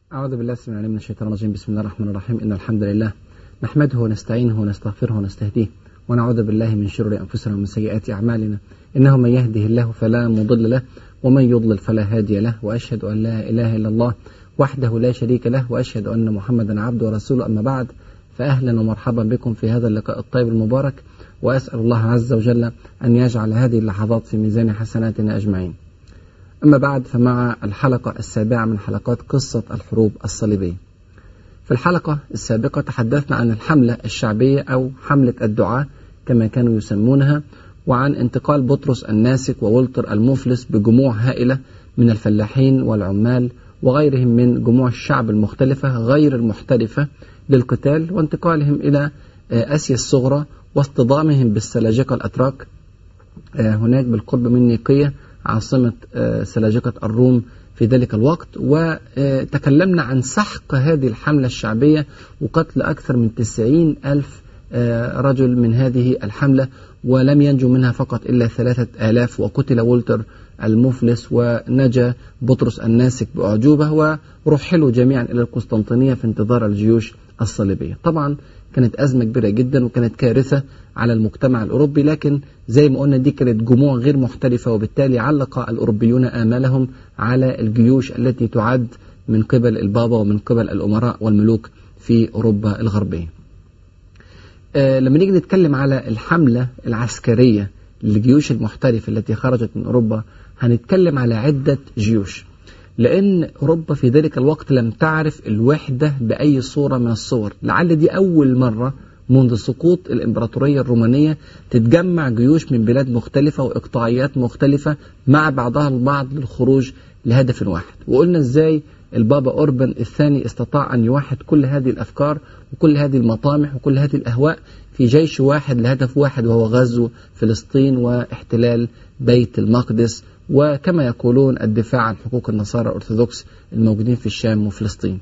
أعوذ بالله السميع العليم من الشيطان الرجيم بسم الله الرحمن الرحيم إن الحمد لله نحمده ونستعينه ونستغفره ونستهديه ونعوذ بالله من شرور أنفسنا ومن سيئات أعمالنا إنه من يهده الله فلا مضل له ومن يضلل فلا هادي له وأشهد أن لا إله إلا الله وحده لا شريك له وأشهد أن محمدا عبده ورسوله أما بعد فأهلا ومرحبا بكم في هذا اللقاء الطيب المبارك وأسأل الله عز وجل أن يجعل هذه اللحظات في ميزان حسناتنا أجمعين أما بعد فمع الحلقة السابعة من حلقات قصة الحروب الصليبية في الحلقة السابقة تحدثنا عن الحملة الشعبية أو حملة الدعاء كما كانوا يسمونها وعن انتقال بطرس الناسك وولتر المفلس بجموع هائلة من الفلاحين والعمال وغيرهم من جموع الشعب المختلفة غير المحترفة للقتال وانتقالهم إلى آسيا الصغرى واصطدامهم بالسلاجقة الأتراك هناك بالقرب من نيقية عاصمة سلاجقة الروم في ذلك الوقت وتكلمنا عن سحق هذه الحملة الشعبية وقتل أكثر من تسعين ألف رجل من هذه الحملة ولم ينجو منها فقط إلا ثلاثة آلاف وقتل وولتر المفلس ونجا بطرس الناسك بأعجوبة ورحلوا جميعا إلى القسطنطينية في انتظار الجيوش الصليبية طبعا كانت أزمة كبيرة جدا وكانت كارثة على المجتمع الأوروبي لكن زي ما قلنا دي كانت جموع غير محترفة وبالتالي علق الأوروبيون آمالهم على الجيوش التي تعد من قبل البابا ومن قبل الأمراء والملوك في أوروبا الغربية آه لما نيجي نتكلم على الحملة العسكرية للجيوش المحترفة التي خرجت من أوروبا هنتكلم على عدة جيوش لأن أوروبا في ذلك الوقت لم تعرف الوحدة بأي صورة من الصور لعل دي أول مرة منذ سقوط الإمبراطورية الرومانية تتجمع جيوش من بلاد مختلفة وإقطاعيات مختلفة مع بعضها البعض للخروج لهدف واحد وقلنا إزاي البابا أوربن الثاني استطاع أن يوحد كل هذه الأفكار وكل هذه المطامح وكل هذه الأهواء في جيش واحد لهدف واحد وهو غزو فلسطين واحتلال بيت المقدس وكما يقولون الدفاع عن حقوق النصارى الأرثوذكس الموجودين في الشام وفلسطين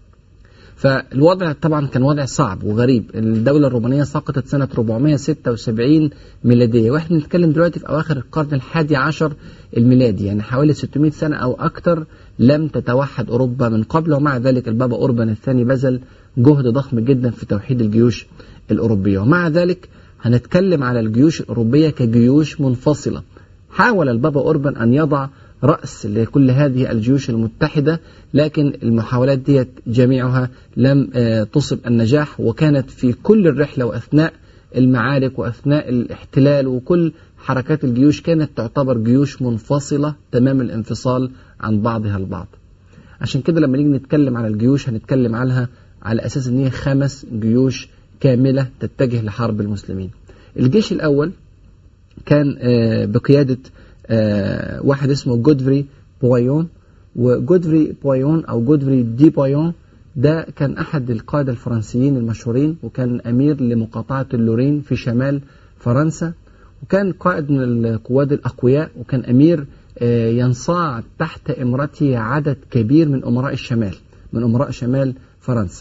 فالوضع طبعا كان وضع صعب وغريب الدولة الرومانية سقطت سنة 476 ميلادية واحنا بنتكلم دلوقتي في أواخر القرن الحادي عشر الميلادي يعني حوالي 600 سنة أو أكثر لم تتوحد أوروبا من قبل ومع ذلك البابا أوربان الثاني بذل جهد ضخم جدا في توحيد الجيوش الأوروبية ومع ذلك هنتكلم على الجيوش الأوروبية كجيوش منفصلة حاول البابا أوربان أن يضع رأس لكل هذه الجيوش المتحدة لكن المحاولات ديت جميعها لم تصب النجاح وكانت في كل الرحلة وأثناء المعارك وأثناء الاحتلال وكل حركات الجيوش كانت تعتبر جيوش منفصلة تمام الانفصال عن بعضها البعض عشان كده لما نيجي نتكلم على الجيوش هنتكلم عنها على أساس أن هي خمس جيوش كاملة تتجه لحرب المسلمين الجيش الأول كان بقيادة واحد اسمه جودفري بويون وجودفري بويون أو جودفري دي بويون ده كان أحد القادة الفرنسيين المشهورين وكان أمير لمقاطعة اللورين في شمال فرنسا وكان قائد من القواد الأقوياء وكان أمير ينصاع تحت إمرته عدد كبير من أمراء الشمال من أمراء شمال فرنسا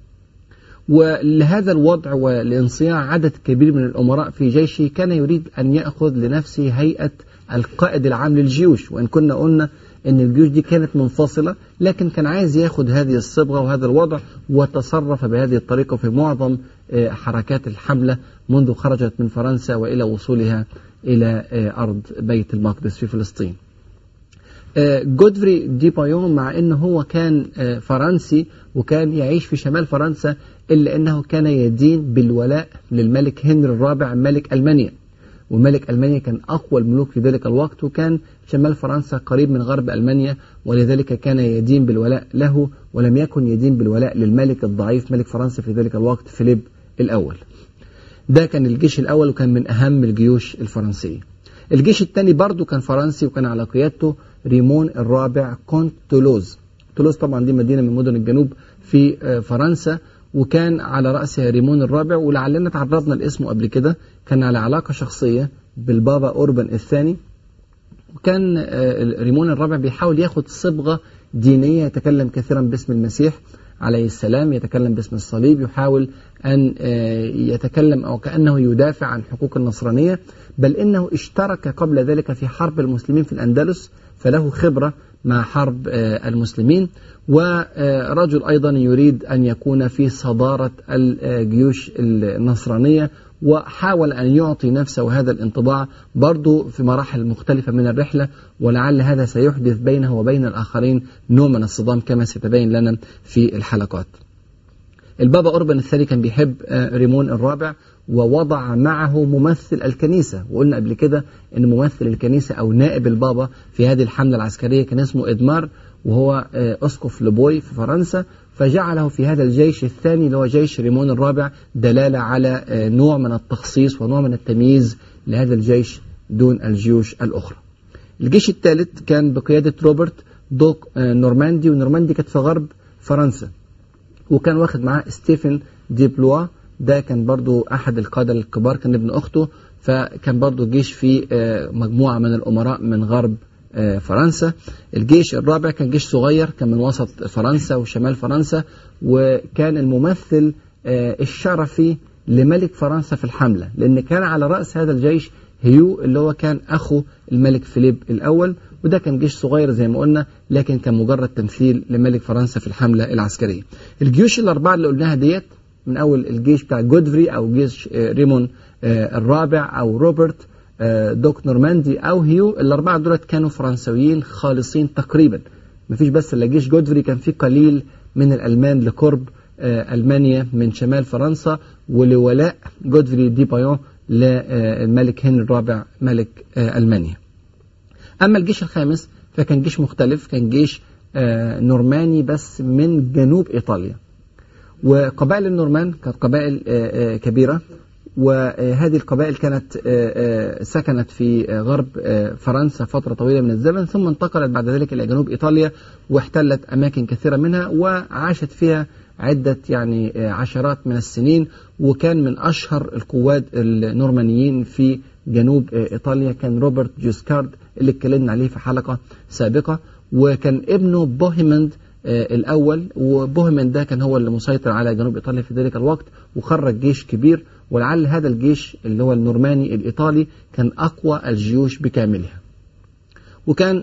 ولهذا الوضع ولانصياع عدد كبير من الأمراء في جيشه كان يريد أن يأخذ لنفسه هيئة القائد العام للجيوش وإن كنا قلنا أن الجيوش دي كانت منفصلة لكن كان عايز ياخد هذه الصبغة وهذا الوضع وتصرف بهذه الطريقة في معظم حركات الحملة منذ خرجت من فرنسا وإلى وصولها إلى أرض بيت المقدس في فلسطين جودفري دي بايون مع أنه هو كان فرنسي وكان يعيش في شمال فرنسا إلا أنه كان يدين بالولاء للملك هنري الرابع ملك ألمانيا وملك ألمانيا كان أقوى الملوك في ذلك الوقت وكان شمال فرنسا قريب من غرب ألمانيا ولذلك كان يدين بالولاء له ولم يكن يدين بالولاء للملك الضعيف ملك فرنسا في ذلك الوقت فيليب الأول ده كان الجيش الأول وكان من أهم الجيوش الفرنسية الجيش الثاني برضه كان فرنسي وكان على قيادته ريمون الرابع كونت تولوز تولوز طبعا دي مدينة من مدن الجنوب في فرنسا وكان على رأسها ريمون الرابع ولعلنا تعرضنا لاسمه قبل كده كان على علاقة شخصية بالبابا أوربان الثاني وكان ريمون الرابع بيحاول ياخد صبغة دينية يتكلم كثيرا باسم المسيح عليه السلام يتكلم باسم الصليب يحاول أن يتكلم أو كأنه يدافع عن حقوق النصرانية بل إنه اشترك قبل ذلك في حرب المسلمين في الأندلس فله خبرة مع حرب المسلمين ورجل أيضا يريد أن يكون في صدارة الجيوش النصرانية وحاول أن يعطي نفسه هذا الانطباع برضو في مراحل مختلفة من الرحلة ولعل هذا سيحدث بينه وبين الآخرين نوع من الصدام كما سيتبين لنا في الحلقات البابا أوربان الثاني كان بيحب ريمون الرابع ووضع معه ممثل الكنيسة وقلنا قبل كده أن ممثل الكنيسة أو نائب البابا في هذه الحملة العسكرية كان اسمه إدمار وهو أسقف لبوي في فرنسا فجعله في هذا الجيش الثاني اللي هو جيش ريمون الرابع دلالة على نوع من التخصيص ونوع من التمييز لهذا الجيش دون الجيوش الأخرى الجيش الثالث كان بقيادة روبرت دوك نورماندي ونورماندي كانت في غرب فرنسا وكان واخد معاه ستيفن دي بلوا ده كان برضو أحد القادة الكبار كان ابن أخته فكان برضو جيش فيه مجموعة من الأمراء من غرب فرنسا الجيش الرابع كان جيش صغير كان من وسط فرنسا وشمال فرنسا وكان الممثل الشرفي لملك فرنسا في الحملة لأن كان على رأس هذا الجيش هيو اللي هو كان أخو الملك فيليب الأول وده كان جيش صغير زي ما قلنا لكن كان مجرد تمثيل لملك فرنسا في الحملة العسكرية الجيوش الأربعة اللي قلناها ديت من أول الجيش بتاع جودفري أو جيش ريمون الرابع أو روبرت دوك نورماندي أو هيو الأربعة دولت كانوا فرنسويين خالصين تقريبا مفيش بس إلا جيش جودفري كان فيه قليل من الألمان لقرب ألمانيا من شمال فرنسا ولولاء جودفري دي بايون للملك هنري الرابع ملك ألمانيا أما الجيش الخامس فكان جيش مختلف كان جيش نورماني بس من جنوب إيطاليا وقبائل النورمان كانت قبائل كبيرة وهذه القبائل كانت سكنت في غرب فرنسا فترة طويلة من الزمن ثم انتقلت بعد ذلك إلى جنوب إيطاليا واحتلت أماكن كثيرة منها وعاشت فيها عدة يعني عشرات من السنين وكان من أشهر القواد النورمانيين في جنوب إيطاليا كان روبرت جوسكارد اللي اتكلمنا عليه في حلقة سابقة وكان ابنه بوهيمند الأول وبوهيمند ده كان هو اللي مسيطر على جنوب إيطاليا في ذلك الوقت وخرج جيش كبير ولعل هذا الجيش اللي هو النورماني الإيطالي كان أقوى الجيوش بكاملها وكان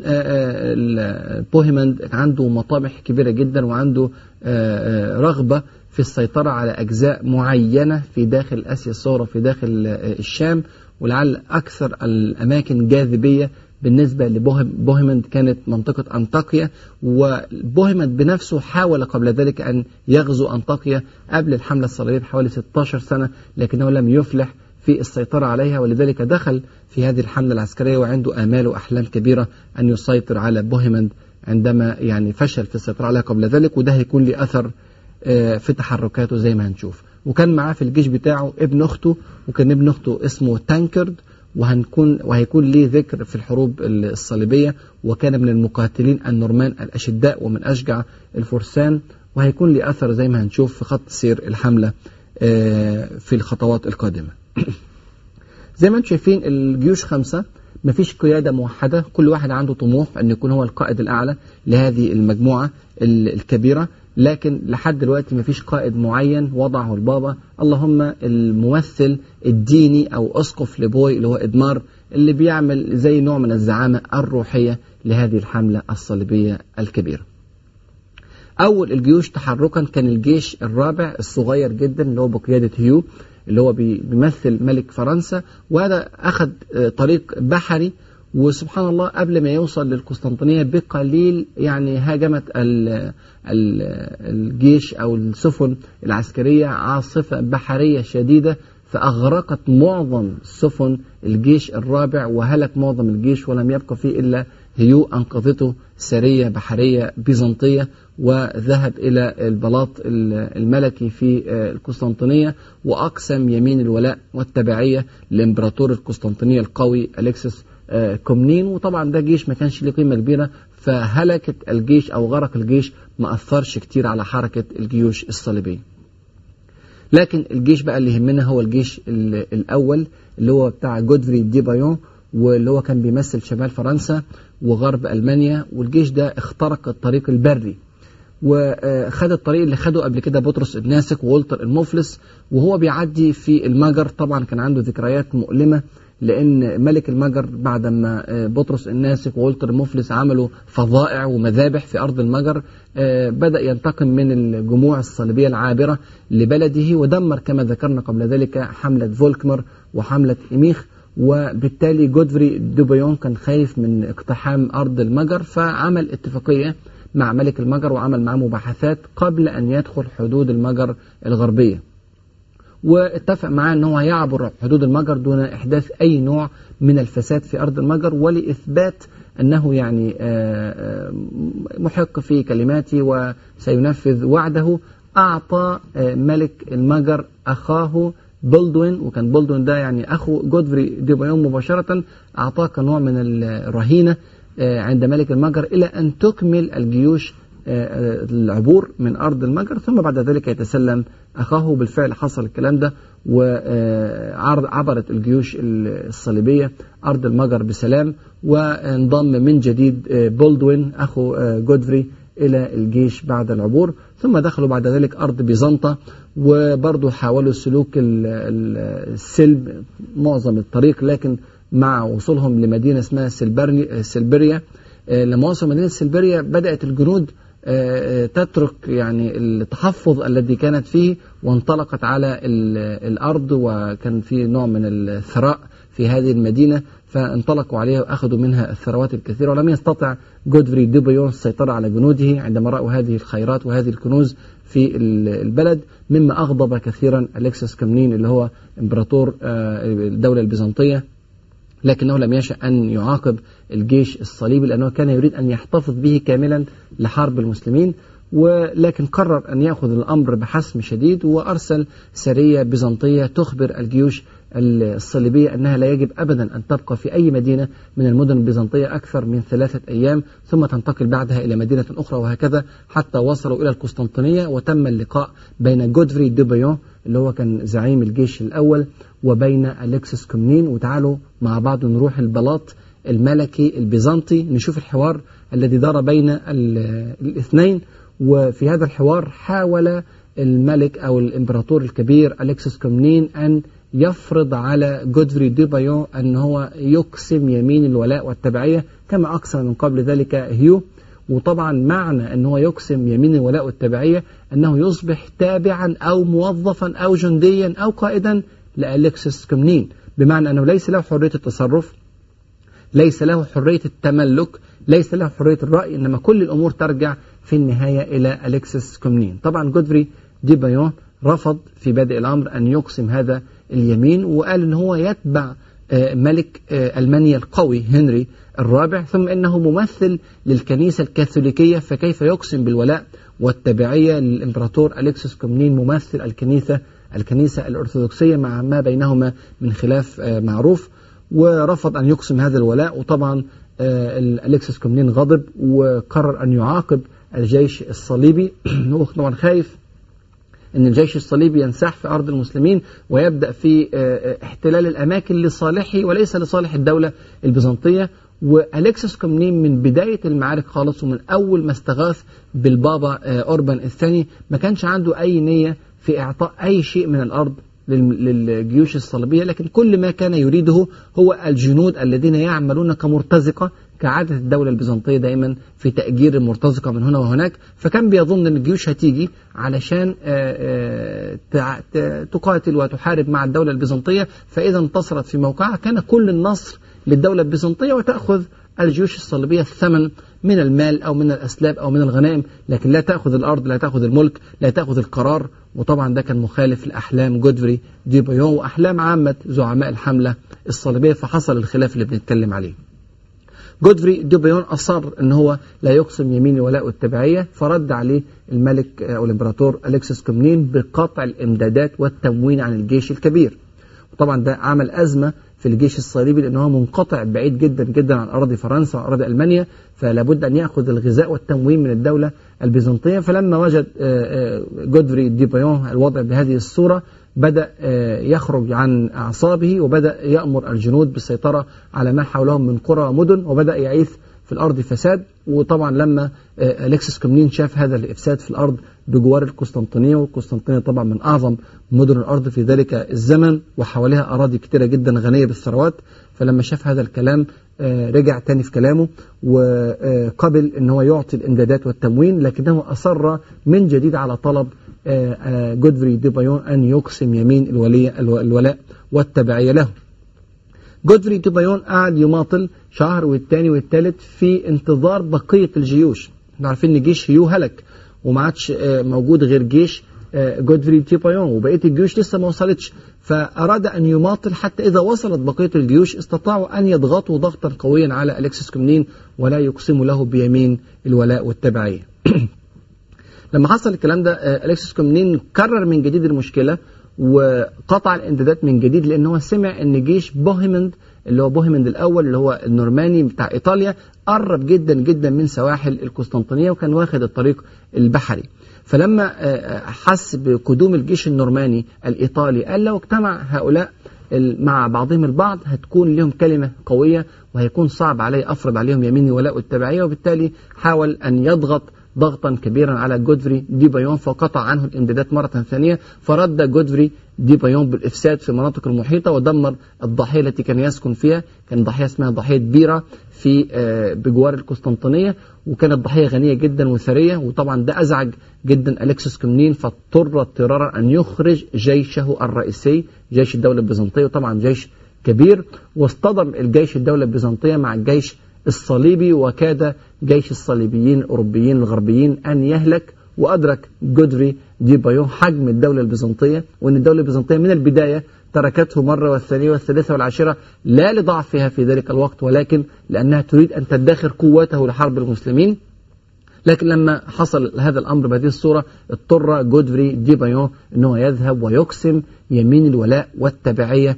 بوهيمند عنده مطامح كبيرة جدا وعنده رغبة في السيطرة على أجزاء معينة في داخل آسيا الصغرى في داخل الشام ولعل أكثر الأماكن جاذبية بالنسبة لبوهيمند كانت منطقة أنطاكيا وبوهيمند بنفسه حاول قبل ذلك أن يغزو أنطاكيا قبل الحملة الصليبية بحوالي 16 سنة لكنه لم يفلح في السيطرة عليها ولذلك دخل في هذه الحملة العسكرية وعنده آمال وأحلام كبيرة أن يسيطر على بوهيمند عندما يعني فشل في السيطرة عليها قبل ذلك وده هيكون له أثر في تحركاته زي ما هنشوف وكان معاه في الجيش بتاعه ابن أخته وكان ابن أخته اسمه تانكرد وهنكون وهيكون ليه ذكر في الحروب الصليبية وكان من المقاتلين النورمان الأشداء ومن أشجع الفرسان وهيكون ليه أثر زي ما هنشوف في خط سير الحملة في الخطوات القادمة زي ما انتم شايفين الجيوش خمسة مفيش قيادة موحدة كل واحد عنده طموح أن يكون هو القائد الأعلى لهذه المجموعة الكبيرة لكن لحد دلوقتي مفيش قائد معين وضعه البابا اللهم الممثل الديني أو أسقف لبوي اللي هو إدمار اللي بيعمل زي نوع من الزعامة الروحية لهذه الحملة الصليبية الكبيرة أول الجيوش تحركا كان الجيش الرابع الصغير جدا اللي هو بقيادة هيو اللي هو بيمثل ملك فرنسا وهذا أخذ طريق بحري وسبحان الله قبل ما يوصل للقسطنطينية بقليل يعني هاجمت الجيش أو السفن العسكرية عاصفة بحرية شديدة فأغرقت معظم سفن الجيش الرابع وهلك معظم الجيش ولم يبقى فيه إلا هيو أنقذته سرية بحرية بيزنطية وذهب إلى البلاط الملكي في القسطنطينية وأقسم يمين الولاء والتبعية لإمبراطور القسطنطينية القوي أليكسس كومنين وطبعا ده جيش ما كانش له قيمة كبيرة فهلكت الجيش أو غرق الجيش ما أثرش كتير على حركة الجيوش الصليبية لكن الجيش بقى اللي يهمنا هو الجيش الأول اللي هو بتاع جودفري دي بايون واللي هو كان بيمثل شمال فرنسا وغرب ألمانيا والجيش ده اخترق الطريق البري وخد الطريق اللي خده قبل كده بطرس الناسك وولتر المفلس وهو بيعدي في المجر طبعا كان عنده ذكريات مؤلمة لأن ملك المجر بعدما بطرس الناسك وولتر المفلس عملوا فظائع ومذابح في أرض المجر بدأ ينتقم من الجموع الصليبية العابرة لبلده ودمر كما ذكرنا قبل ذلك حملة فولكمر وحملة إميخ وبالتالي جودفري دوبيون كان خايف من اقتحام أرض المجر فعمل اتفاقية مع ملك المجر وعمل معاه مباحثات قبل أن يدخل حدود المجر الغربية واتفق معاه ان هو يعبر حدود المجر دون احداث اي نوع من الفساد في ارض المجر ولاثبات انه يعني محق في كلماته وسينفذ وعده اعطى ملك المجر اخاه بولدوين وكان بولدوين ده يعني اخو جودفري ديبايون مباشره اعطاه كنوع من الرهينه عند ملك المجر الى ان تكمل الجيوش العبور من أرض المجر ثم بعد ذلك يتسلم أخاه بالفعل حصل الكلام ده وعبرت الجيوش الصليبية أرض المجر بسلام وانضم من جديد بولدوين أخو جودفري إلى الجيش بعد العبور ثم دخلوا بعد ذلك أرض بيزنطة وبرضه حاولوا سلوك السلب معظم الطريق لكن مع وصولهم لمدينة اسمها سلبريا لما وصلوا مدينة سلبريا بدأت الجنود تترك يعني التحفظ الذي كانت فيه وانطلقت على الأرض وكان في نوع من الثراء في هذه المدينة فانطلقوا عليها وأخذوا منها الثروات الكثيرة ولم يستطع جودفري ديبيون السيطرة على جنوده عندما رأوا هذه الخيرات وهذه الكنوز في البلد مما أغضب كثيرا أليكسس كمنين اللي هو إمبراطور الدولة البيزنطية لكنه لم يشأ أن يعاقب الجيش الصليبي لأنه كان يريد أن يحتفظ به كاملا لحرب المسلمين ولكن قرر أن يأخذ الأمر بحسم شديد وأرسل سرية بيزنطية تخبر الجيوش الصليبية أنها لا يجب أبدا أن تبقى في أي مدينة من المدن البيزنطية أكثر من ثلاثة أيام ثم تنتقل بعدها إلى مدينة أخرى وهكذا حتى وصلوا إلى القسطنطينية وتم اللقاء بين جودفري دوبيون اللي هو كان زعيم الجيش الأول وبين أليكسس كومنين وتعالوا مع بعض نروح البلاط الملكي البيزنطي نشوف الحوار الذي دار بين الاثنين وفي هذا الحوار حاول الملك أو الإمبراطور الكبير أليكسس كومنين أن يفرض على جودفري ديبايون أن هو يقسم يمين الولاء والتبعية كما أقسم من قبل ذلك هيو وطبعا معنى أن هو يقسم يمين الولاء والتبعية أنه يصبح تابعا أو موظفا أو جنديا أو قائدا لأليكسس كومنين بمعنى أنه ليس له حرية التصرف ليس له حرية التملك ليس له حرية الرأي إنما كل الأمور ترجع في النهاية إلى أليكسس كومنين طبعا جودفري ديبايون رفض في بادئ الأمر أن يقسم هذا اليمين وقال إن هو يتبع ملك ألمانيا القوي هنري الرابع ثم إنه ممثل للكنيسة الكاثوليكية فكيف يقسم بالولاء والتبعية للإمبراطور أليكسس كومنين ممثل الكنيسة الكنيسة الأرثوذكسية مع ما بينهما من خلاف معروف ورفض أن يقسم هذا الولاء وطبعا أليكسس كومنين غضب وقرر أن يعاقب الجيش الصليبي هو طبعا خايف ان الجيش الصليبي ينسح في ارض المسلمين ويبدا في احتلال الاماكن لصالحه وليس لصالح الدوله البيزنطيه والكسس كومنين من بدايه المعارك خالص ومن اول ما استغاث بالبابا اوربان الثاني ما كانش عنده اي نيه في اعطاء اي شيء من الارض للجيوش الصليبيه لكن كل ما كان يريده هو الجنود الذين يعملون كمرتزقه كعادة الدولة البيزنطية دائما في تأجير المرتزقة من هنا وهناك فكان بيظن أن الجيوش هتيجي علشان تقاتل وتحارب مع الدولة البيزنطية فإذا انتصرت في موقعها كان كل النصر للدولة البيزنطية وتأخذ الجيوش الصليبية الثمن من المال أو من الأسلاب أو من الغنائم لكن لا تأخذ الأرض لا تأخذ الملك لا تأخذ القرار وطبعا ده كان مخالف لأحلام جودفري ديبايون وأحلام عامة زعماء الحملة الصليبية فحصل الخلاف اللي بنتكلم عليه جودفري دوبيون أصر أن هو لا يقسم يمين ولاء التبعية فرد عليه الملك أو الإمبراطور أليكسس كومنين بقطع الإمدادات والتموين عن الجيش الكبير وطبعا ده عمل أزمة في الجيش الصليبي لأنه هو منقطع بعيد جدا جدا عن أراضي فرنسا وأراضي ألمانيا فلا بد أن يأخذ الغذاء والتموين من الدولة البيزنطية فلما وجد جودفري ديبايون الوضع بهذه الصورة بدأ يخرج عن أعصابه وبدأ يأمر الجنود بالسيطرة على ما حولهم من قرى ومدن وبدأ يعيث في الأرض فساد وطبعا لما أليكسس كومنين شاف هذا الإفساد في الأرض بجوار القسطنطينية والقسطنطينية طبعا من أعظم مدن الأرض في ذلك الزمن وحواليها أراضي كتيرة جدا غنية بالثروات فلما شاف هذا الكلام رجع تاني في كلامه وقبل ان هو يعطي الامدادات والتموين لكنه اصر من جديد على طلب جودفري دي بايون ان يقسم يمين الولي الولاء والتبعيه له. جودفري دي بايون قعد يماطل شهر والتاني والتالت في انتظار بقيه الجيوش. احنا عارفين ان جيش هيو هلك وما عادش موجود غير جيش جودفري دي بايون وبقيه الجيوش لسه ما وصلتش فأراد أن يماطل حتى إذا وصلت بقية الجيوش استطاعوا أن يضغطوا ضغطا قويا على أليكسيس كومنين ولا يقسموا له بيمين الولاء والتبعية لما حصل الكلام ده أليكسيس كومنين كرر من جديد المشكلة وقطع الامدادات من جديد لأن هو سمع أن جيش بوهيمند اللي هو بوهيمند الأول اللي هو النورماني بتاع إيطاليا قرب جدا جدا من سواحل القسطنطينية وكان واخد الطريق البحري فلما حس بقدوم الجيش النورماني الإيطالي قال لو اجتمع هؤلاء مع بعضهم البعض هتكون لهم كلمة قوية وهيكون صعب عليه أفرض عليهم يمين الولاء والتبعية وبالتالي حاول أن يضغط ضغطا كبيرا على جودفري دي بايون فقطع عنه الامدادات مرة ثانية فرد جودفري دي بايون بالإفساد في المناطق المحيطة ودمر الضاحية التي كان يسكن فيها كان ضاحية اسمها ضاحية بيرا في بجوار القسطنطينية وكانت ضحية غنية جدا وثرية وطبعا ده أزعج جدا أليكسوس كومنين فاضطر اضطرارا أن يخرج جيشه الرئيسي جيش الدولة البيزنطية وطبعا جيش كبير واصطدم الجيش الدولة البيزنطية مع الجيش الصليبي وكاد جيش الصليبيين الأوروبيين الغربيين أن يهلك وأدرك جودري دي بايون حجم الدولة البيزنطية وأن الدولة البيزنطية من البداية تركته مرة والثانية والثالثة والعاشرة لا لضعفها في ذلك الوقت ولكن لأنها تريد أن تدخر قوته لحرب المسلمين لكن لما حصل هذا الأمر بهذه الصورة اضطر جودفري دي بايون أنه يذهب ويقسم يمين الولاء والتبعية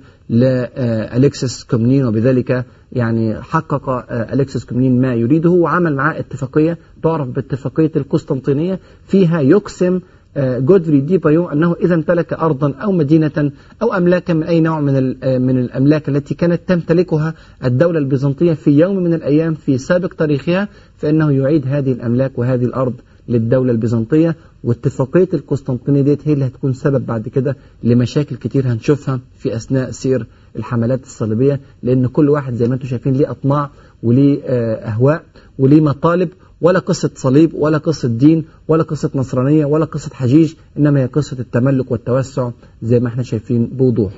لأليكسس كومنين وبذلك يعني حقق أليكسس كومنين ما يريده وعمل معاه اتفاقية تعرف باتفاقية القسطنطينية فيها يقسم جودفري دي بايون أنه إذا امتلك أرضا أو مدينة أو أملاكا من أي نوع من من الأملاك التي كانت تمتلكها الدولة البيزنطية في يوم من الأيام في سابق تاريخها فإنه يعيد هذه الأملاك وهذه الأرض للدولة البيزنطية واتفاقية القسطنطينية ديت هي اللي هتكون سبب بعد كده لمشاكل كتير هنشوفها في أثناء سير الحملات الصليبية لأن كل واحد زي ما انتم شايفين ليه أطماع وليه أهواء وليه مطالب ولا قصة صليب ولا قصة دين ولا قصة نصرانية ولا قصة حجيج إنما هي قصة التملك والتوسع زي ما احنا شايفين بوضوح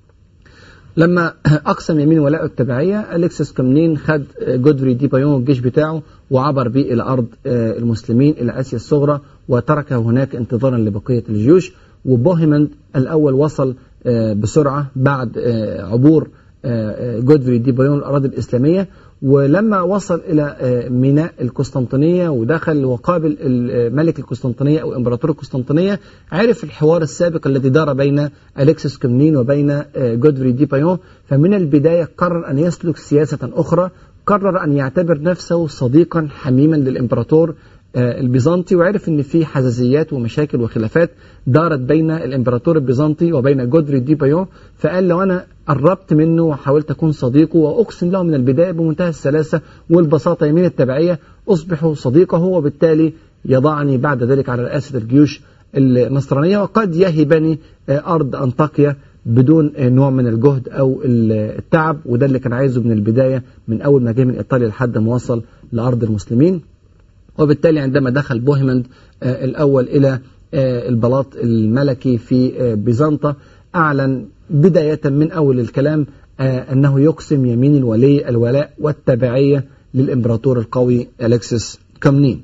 لما أقسم يمين ولاء التبعية أليكسس كومنين خد جودفري دي بايون الجيش بتاعه وعبر به إلى أرض المسلمين إلى آسيا الصغرى وتركه هناك انتظارا لبقية الجيوش وبوهيمند الأول وصل بسرعة بعد عبور جودفري دي بايون الأراضي الإسلامية ولما وصل إلى ميناء القسطنطينية ودخل وقابل ملك القسطنطينية أو إمبراطور القسطنطينية عرف الحوار السابق الذي دار بين أليكسس كومنين وبين جودفري دي بايون فمن البداية قرر أن يسلك سياسة أخرى قرر أن يعتبر نفسه صديقا حميما للإمبراطور البيزنطي وعرف ان في حزازيات ومشاكل وخلافات دارت بين الامبراطور البيزنطي وبين جودري دي بايون فقال لو انا قربت منه وحاولت اكون صديقه واقسم له من البدايه بمنتهى السلاسه والبساطه يمين التبعيه اصبح صديقه وبالتالي يضعني بعد ذلك على رئاسه الجيوش النصرانيه وقد يهبني ارض انطاكيا بدون نوع من الجهد او التعب وده اللي كان عايزه من البدايه من اول ما جه من ايطاليا لحد ما وصل لارض المسلمين وبالتالي عندما دخل بوهيمند الأول إلى البلاط الملكي في بيزنطة أعلن بداية من أول الكلام أنه يقسم يمين الولي الولاء والتبعية للإمبراطور القوي أليكسس كومنين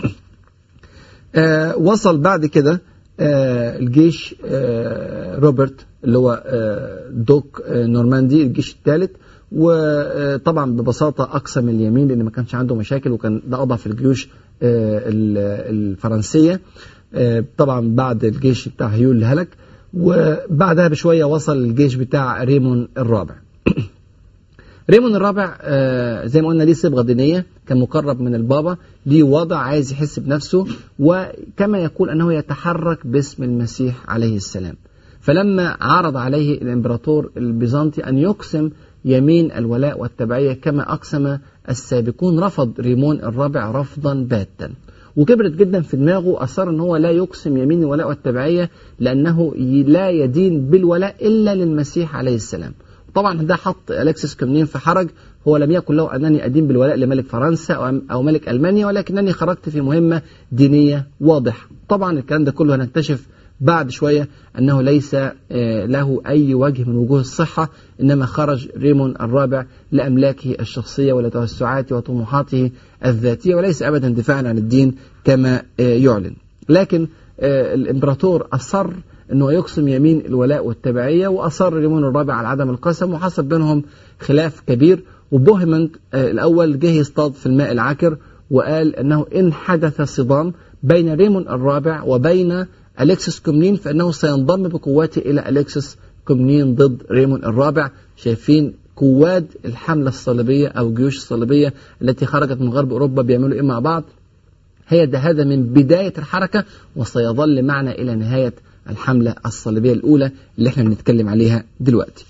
وصل بعد كده الجيش روبرت اللي هو دوك نورماندي الجيش الثالث وطبعا ببساطة أقسم اليمين لأن ما كانش عنده مشاكل وكان ده أضعف الجيوش الفرنسية طبعا بعد الجيش بتاع هيول اللي هلك وبعدها بشوية وصل الجيش بتاع ريمون الرابع ريمون الرابع زي ما قلنا ليه صبغة دينية كان مقرب من البابا ليه وضع عايز يحس بنفسه وكما يقول أنه يتحرك باسم المسيح عليه السلام فلما عرض عليه الإمبراطور البيزنطي أن يقسم يمين الولاء والتبعية كما أقسم السابقون رفض ريمون الرابع رفضا باتا وكبرت جدا في دماغه أصر أن هو لا يقسم يمين الولاء والتبعية لأنه لا يدين بالولاء إلا للمسيح عليه السلام طبعا ده حط أليكسيس كومنين في حرج هو لم يكن له أنني أدين بالولاء لملك فرنسا أو ملك ألمانيا ولكنني خرجت في مهمة دينية واضحة طبعا الكلام ده كله هنكتشف بعد شوية أنه ليس له أي وجه من وجوه الصحة إنما خرج ريمون الرابع لأملاكه الشخصية ولتوسعاته وطموحاته الذاتية وليس أبدا دفاعا عن الدين كما يعلن لكن الإمبراطور أصر أنه يقسم يمين الولاء والتبعية وأصر ريمون الرابع على عدم القسم وحصل بينهم خلاف كبير وبوهمنج الأول جه يصطاد في الماء العكر وقال أنه إن حدث صدام بين ريمون الرابع وبين أليكسس كومنين فإنه سينضم بقواته إلى أليكسس كومنين ضد ريمون الرابع شايفين قواد الحملة الصليبية أو الجيوش الصليبية التي خرجت من غرب أوروبا بيعملوا إيه مع بعض هي ده هذا من بداية الحركة وسيظل معنا إلى نهاية الحملة الصليبية الأولى اللي احنا بنتكلم عليها دلوقتي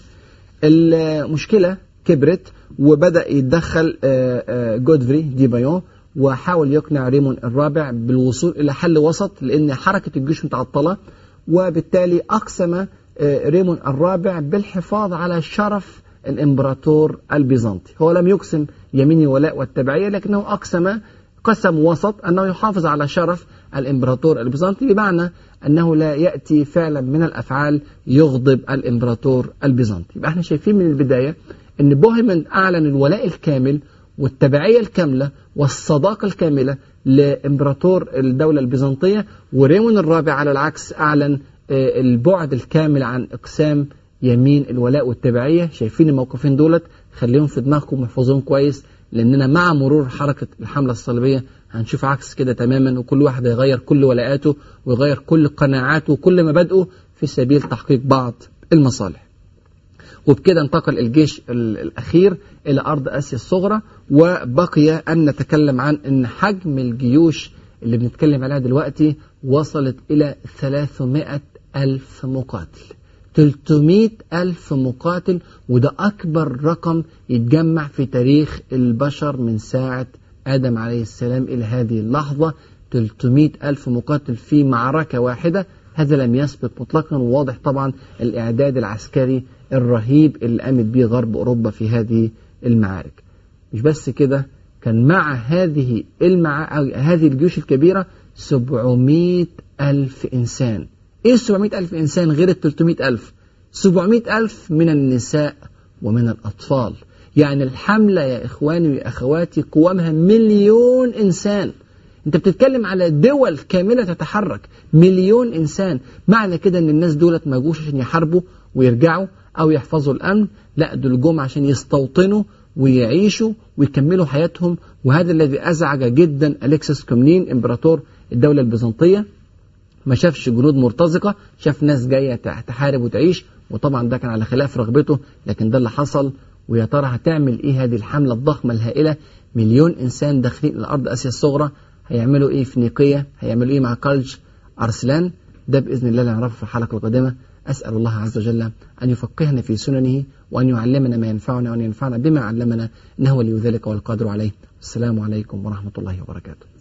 المشكلة كبرت وبدأ يتدخل جودفري دي بايون وحاول يقنع ريمون الرابع بالوصول إلى حل وسط لأن حركة الجيوش متعطلة وبالتالي أقسم ريمون الرابع بالحفاظ على شرف الإمبراطور البيزنطي هو لم يقسم يمين الولاء والتبعية لكنه أقسم قسم وسط أنه يحافظ على شرف الإمبراطور البيزنطي بمعنى أنه لا يأتي فعلا من الأفعال يغضب الإمبراطور البيزنطي يبقى احنا شايفين من البداية أن بوهيمن أعلن الولاء الكامل والتبعية الكاملة والصداقة الكاملة لإمبراطور الدولة البيزنطية وريمون الرابع على العكس أعلن البعد الكامل عن إقسام يمين الولاء والتبعية شايفين الموقفين دولت خليهم في دماغكم واحفظوهم كويس لأننا مع مرور حركة الحملة الصليبية هنشوف عكس كده تماما وكل واحد يغير كل ولاءاته ويغير كل قناعاته وكل مبادئه في سبيل تحقيق بعض المصالح وبكده انتقل الجيش الأخير إلى أرض آسيا الصغرى وبقي أن نتكلم عن أن حجم الجيوش اللي بنتكلم عليها دلوقتي وصلت إلى 300 ألف مقاتل 300 ألف مقاتل وده أكبر رقم يتجمع في تاريخ البشر من ساعة آدم عليه السلام إلى هذه اللحظة 300 ألف مقاتل في معركة واحدة هذا لم يسبق مطلقا وواضح طبعا الإعداد العسكري الرهيب اللي قامت به غرب أوروبا في هذه المعارك مش بس كده كان مع هذه المع... هذه الجيوش الكبيرة 700 ألف إنسان إيه 700 ألف إنسان غير ال 300 ألف 700 ألف من النساء ومن الأطفال يعني الحملة يا إخواني وأخواتي قوامها مليون إنسان أنت بتتكلم على دول كاملة تتحرك مليون إنسان معنى كده أن الناس دولت ما جوش عشان يحاربوا ويرجعوا أو يحفظوا الأمن لا دول جم عشان يستوطنوا ويعيشوا ويكملوا حياتهم وهذا الذي أزعج جدا أليكسس كومنين إمبراطور الدولة البيزنطية ما شافش جنود مرتزقة شاف ناس جاية تحارب وتعيش وطبعا ده كان على خلاف رغبته لكن ده اللي حصل ويا ترى هتعمل ايه هذه الحملة الضخمة الهائلة مليون انسان داخلين الارض اسيا الصغرى هيعملوا ايه في نيقية هيعملوا ايه مع كالج ارسلان ده باذن الله نعرفه في الحلقة القادمة اسال الله عز وجل ان يفقهنا في سننه وان يعلمنا ما ينفعنا وان ينفعنا بما علمنا انه ولي ذلك والقادر عليه السلام عليكم ورحمة الله وبركاته